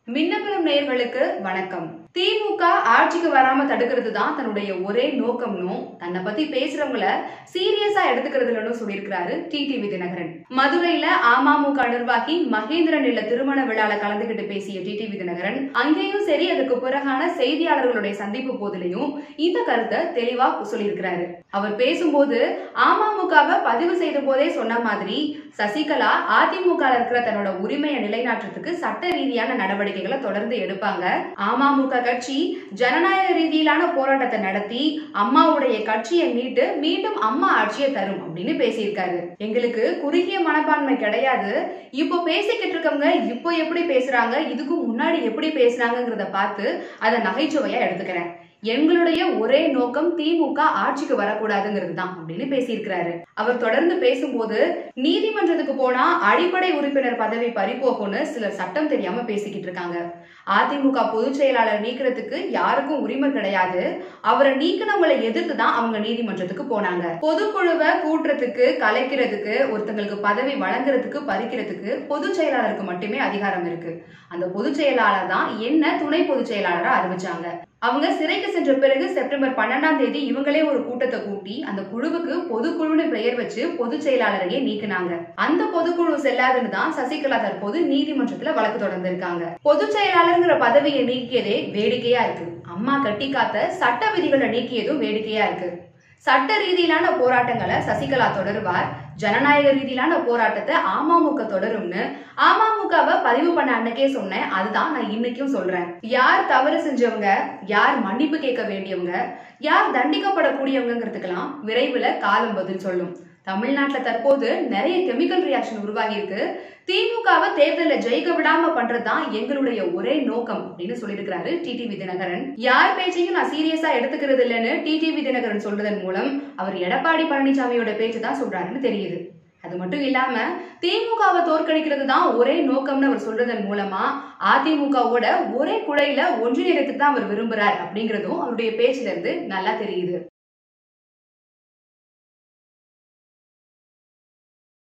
மின்னபலம் நேயர்களுக்கு வணக்கம் திமுக ஆட்சிக்கு வராம தடுக்கிறது தான் தன்னுடைய ஒரே நோக்கம்னும் தன்னை பத்தி பேசுறவங்கள சீரியஸா எடுத்துக்கிறதுலன்னு சொல்லியிருக்கிறாரு டிடிவி தினகரன் மதுரையில அமமுக நிர்வாகி மகேந்திரன் இல்ல திருமண விழால கலந்துகிட்டு பேசிய டிடிவி தினகரன் அங்கேயும் சரி அதுக்கு பிறகான செய்தியாளர்களுடைய சந்திப்பு போதிலையும் இந்த கருத்தை தெளிவா சொல்லியிருக்கிறாரு அவர் பேசும்போது அமமுகவை பதிவு செய்த போதே சொன்ன மாதிரி சசிகலா அதிமுக இருக்கிற தன்னோட உரிமையை நிலைநாட்டுறதுக்கு சட்ட ரீதியான நடவடிக்கைகளை தொடர்ந்து எடுப்பாங்க அமமுக கட்சி ஜனநாயக ரீதியிலான போராட்டத்தை நடத்தி அம்மாவுடைய கட்சியை மீட்டு மீண்டும் அம்மா ஆட்சியை தரும் அப்படின்னு பேசியிருக்காரு எங்களுக்கு குறுகிய மனப்பான்மை கிடையாது இப்போ பேசிக்கிட்டு இருக்கவங்க இப்போ எப்படி பேசுறாங்க இதுக்கு முன்னாடி எப்படி பேசுனாங்கிறத பார்த்து அதை நகைச்சுவையா எடுத்துக்கிறேன் எங்களுடைய ஒரே நோக்கம் திமுக ஆட்சிக்கு வரக்கூடாதுங்கிறது தான் அப்படின்னு பேசியிருக்கிறாரு அவர் தொடர்ந்து பேசும்போது நீதிமன்றத்துக்கு போனா அடிப்படை உறுப்பினர் பதவி பறிபோகும்னு சிலர் சட்டம் தெரியாம பேசிக்கிட்டு இருக்காங்க அதிமுக பொதுச் செயலாளர் நீக்கிறதுக்கு யாருக்கும் உரிமை கிடையாது அவரை நீக்கினவங்களை எதிர்த்து தான் அவங்க நீதிமன்றத்துக்கு போனாங்க பொதுக்குழுவை கூட்டுறதுக்கு கலைக்கிறதுக்கு ஒருத்தங்களுக்கு பதவி வழங்குறதுக்கு பறிக்கிறதுக்கு பொதுச் செயலாளருக்கு மட்டுமே அதிகாரம் இருக்கு அந்த பொதுச் செயலாளர் தான் என்ன துணை பொதுச் செயலாளரா அறிவிச்சாங்க அவங்க சிறைக்கு சென்ற பிறகு செப்டம்பர் பன்னெண்டாம் தேதி இவங்களே ஒரு கூட்டத்தை கூட்டி அந்த குழுவுக்கு பொதுக்குழுன்னு பெயர் வச்சு பொதுச் செயலாளரையே நீக்கினாங்க அந்த பொதுக்குழு செல்லாதுன்னு தான் சசிகலா தற்போது நீதிமன்றத்துல வழக்கு தொடர்ந்திருக்காங்க பொதுச் செயலாளர்ங்கிற பதவியை நீக்கியதே வேடிக்கையா இருக்கு அம்மா கட்டி காத்த சட்ட விதிகளை நீக்கியதும் வேடிக்கையா இருக்கு சட்ட ரீதியிலான போராட்டங்களை சசிகலா தொடருவார் ஜனநாயக ரீதியிலான போராட்டத்தை அமமுக தொடரும்னு அமமுகவை பதிவு பண்ண அன்னைக்கே சொன்னேன் அதுதான் நான் இன்னைக்கும் சொல்றேன் யார் தவறு செஞ்சவங்க யார் மன்னிப்பு கேட்க வேண்டியவங்க யார் தண்டிக்கப்படக்கூடியவங்கிறதுக்கெல்லாம் விரைவில் காலம் பதில் சொல்லும் தமிழ்நாட்டுல தற்போது நிறைய கெமிக்கல் ரியாக்ஷன் உருவாகி இருக்கு திமுகவை தேர்தலில் ஜெயிக்க விடாம பண்றதுதான் எங்களுடைய ஒரே நோக்கம் அப்படின்னு சொல்லியிருக்கிறாரு டிடிவி தினகரன் யார் பேச்சையும் நான் சீரியஸா எடுத்துக்கிறது இல்லைன்னு டிடிவி தினகரன் சொல்றதன் மூலம் அவர் எடப்பாடி பழனிசாமியோட பேச்சு தான் சொல்றாருன்னு தெரியுது அது மட்டும் இல்லாம திமுகவை தோற்கடிக்கிறது தான் ஒரே நோக்கம்னு அவர் சொல்றதன் மூலமா அதிமுகவோட ஒரே குழையில ஒன்றிணைறதுக்கு தான் அவர் விரும்புறார் அப்படிங்கறதும் அவருடைய பேச்சுல இருந்து நல்லா தெரியுது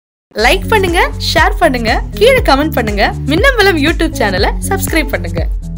லைக் பண்ணுங்க ஷேர் பண்ணுங்க கீழே கமெண்ட் பண்ணுங்க மின்னம்பலம் யூடியூப் சேனலை சப்ஸ்கிரைப் பண்ணுங்க